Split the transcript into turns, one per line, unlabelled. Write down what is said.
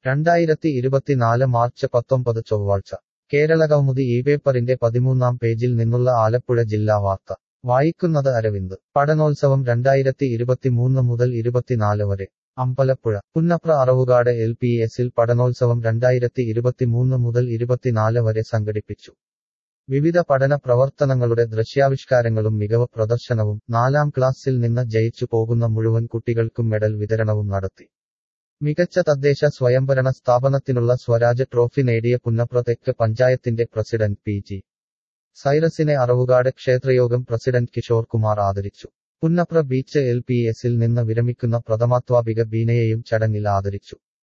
രണ്ടായിരത്തി ഇരുപത്തിനാല് മാർച്ച് പത്തൊമ്പത് ചൊവ്വാഴ്ച കേരളകൗമുദി ഈ പേപ്പറിന്റെ പതിമൂന്നാം പേജിൽ നിന്നുള്ള ആലപ്പുഴ ജില്ലാ വാർത്ത വായിക്കുന്നത് അരവിന്ദ് പഠനോത്സവം രണ്ടായിരത്തി ഇരുപത്തിമൂന്ന് മുതൽ ഇരുപത്തിനാല് വരെ അമ്പലപ്പുഴ പുന്നപ്ര അറവുകാട് എൽ പി എസിൽ പഠനോത്സവം രണ്ടായിരത്തി ഇരുപത്തിമൂന്ന് മുതൽ ഇരുപത്തിനാല് വരെ സംഘടിപ്പിച്ചു വിവിധ പഠന പ്രവർത്തനങ്ങളുടെ ദൃശ്യാവിഷ്കാരങ്ങളും മികവ് പ്രദർശനവും നാലാം ക്ലാസ്സിൽ നിന്ന് ജയിച്ചു പോകുന്ന മുഴുവൻ കുട്ടികൾക്കും മെഡൽ വിതരണവും നടത്തി മികച്ച തദ്ദേശ സ്വയംഭരണ സ്ഥാപനത്തിനുള്ള സ്വരാജ് ട്രോഫി നേടിയ പുന്നപ്ര തെക്ക് പഞ്ചായത്തിന്റെ പ്രസിഡന്റ് പി ജി സൈറസിനെ അറവുകാട് ക്ഷേത്രയോഗം പ്രസിഡന്റ് കിഷോർ കുമാർ ആദരിച്ചു പുന്നപ്ര ബീച്ച് എൽ പി എസിൽ നിന്ന് വിരമിക്കുന്ന പ്രഥമാധ്യാപിക ബീനയെയും ചടങ്ങിൽ ആദരിച്ചു